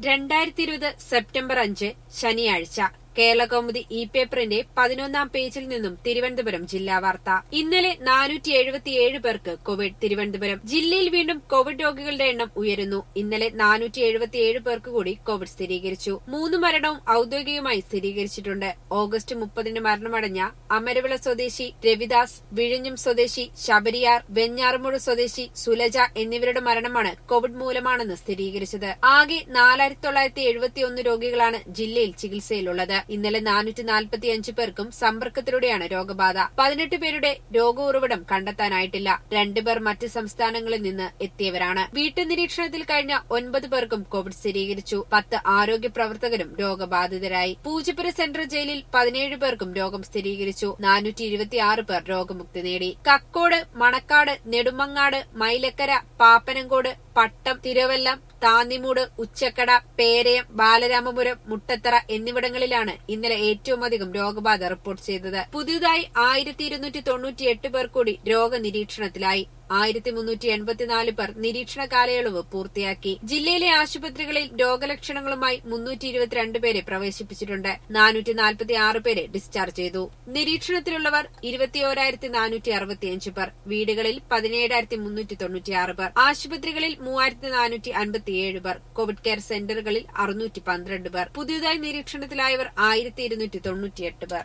രണ്ടായിരത്തി ഇരുപത് സെപ്റ്റംബർ അഞ്ച് ശനിയാഴ്ച കേരളകൗമുദി ഇ പേപ്പറിന്റെ പതിനൊന്നാം പേജിൽ നിന്നും തിരുവനന്തപുരം ജില്ലാ വാർത്ത ഇന്നലെ നാനൂറ്റി എഴുപത്തിയേഴ് പേർക്ക് കോവിഡ് തിരുവനന്തപുരം ജില്ലയിൽ വീണ്ടും കോവിഡ് രോഗികളുടെ എണ്ണം ഉയരുന്നു ഇന്നലെ നാനൂറ്റി എഴുപത്തിയേഴ് പേർക്ക് കൂടി കോവിഡ് സ്ഥിരീകരിച്ചു മൂന്ന് മരണവും ഔദ്യോഗികമായി സ്ഥിരീകരിച്ചിട്ടുണ്ട് ഓഗസ്റ്റ് മുപ്പതിന് മരണമടഞ്ഞ അമരവിള സ്വദേശി രവിദാസ് വിഴിഞ്ഞം സ്വദേശി ശബരിയാർ വെഞ്ഞാറമൂട് സ്വദേശി സുലജ എന്നിവരുടെ മരണമാണ് കോവിഡ് മൂലമാണെന്ന് സ്ഥിരീകരിച്ചത് ആകെ നാലായിരത്തി തൊള്ളായിരത്തി എഴുപത്തിയൊന്ന് രോഗികളാണ് ജില്ലയിൽ ചികിത്സയിലുള്ളത് ഇന്നലെ നാനൂറ്റി നാൽപ്പത്തിയഞ്ച് പേർക്കും സമ്പർക്കത്തിലൂടെയാണ് രോഗബാധ പതിനെട്ട് പേരുടെ രോഗ ഉറവിടം കണ്ടെത്താനായിട്ടില്ല രണ്ടുപേർ മറ്റ് സംസ്ഥാനങ്ങളിൽ നിന്ന് എത്തിയവരാണ് വീട്ടുനിരീക്ഷണത്തിൽ കഴിഞ്ഞ ഒൻപത് പേർക്കും കോവിഡ് സ്ഥിരീകരിച്ചു പത്ത് ആരോഗ്യ പ്രവർത്തകരും രോഗബാധിതരായി പൂജപ്പുര സെൻട്രൽ ജയിലിൽ പതിനേഴ് പേർക്കും രോഗം സ്ഥിരീകരിച്ചു നാനൂറ്റി ഇരുപത്തിയാറ് പേർ രോഗമുക്തി നേടി കക്കോട് മണക്കാട് നെടുമങ്ങാട് മൈലക്കര പാപ്പനംകോട് പട്ടം തിരുവല്ലം താന്നിമൂട് ഉച്ചക്കട പേരയം ബാലരാമപുരം മുട്ടത്തറ എന്നിവിടങ്ങളിലാണ് ഇന്നലെ ഏറ്റവും അധികം രോഗബാധ റിപ്പോർട്ട് ചെയ്തത് പുതിയതായി ആയിരത്തി ഇരുന്നൂറ്റി തൊണ്ണൂറ്റിയെട്ട് പേർ കൂടി രോഗനിരീക്ഷണത്തിലായി ആയിരത്തി മുന്നൂറ്റി എൺപത്തിനാല് പേർ നിരീക്ഷണ കാലയളവ് പൂർത്തിയാക്കി ജില്ലയിലെ ആശുപത്രികളിൽ രോഗലക്ഷണങ്ങളുമായി മുന്നൂറ്റി ഇരുപത്തിരണ്ട് പേരെ പ്രവേശിപ്പിച്ചിട്ടുണ്ട് നാനൂറ്റി നാൽപ്പത്തി ആറ് പേരെ ഡിസ്ചാർജ് ചെയ്തു നിരീക്ഷണത്തിലുള്ളവർ ഇരുപത്തിയോരായിരത്തി നാനൂറ്റി അറുപത്തിയഞ്ച് പേർ വീടുകളിൽ പതിനേഴായിരത്തി മുന്നൂറ്റി തൊണ്ണൂറ്റിയാറ് പേർ ആശുപത്രികളിൽ മൂവായിരത്തി നാനൂറ്റി അൻപത്തിയേഴ് പേർ കോവിഡ് കെയർ സെന്ററുകളിൽ അറുന്നൂറ്റി പന്ത്രണ്ട് പേർ പുതിയതായി നിരീക്ഷണത്തിലായവർ ആയിരത്തി ഇരുന്നൂറ്റി തൊണ്ണൂറ്റിയെട്ട് പേർ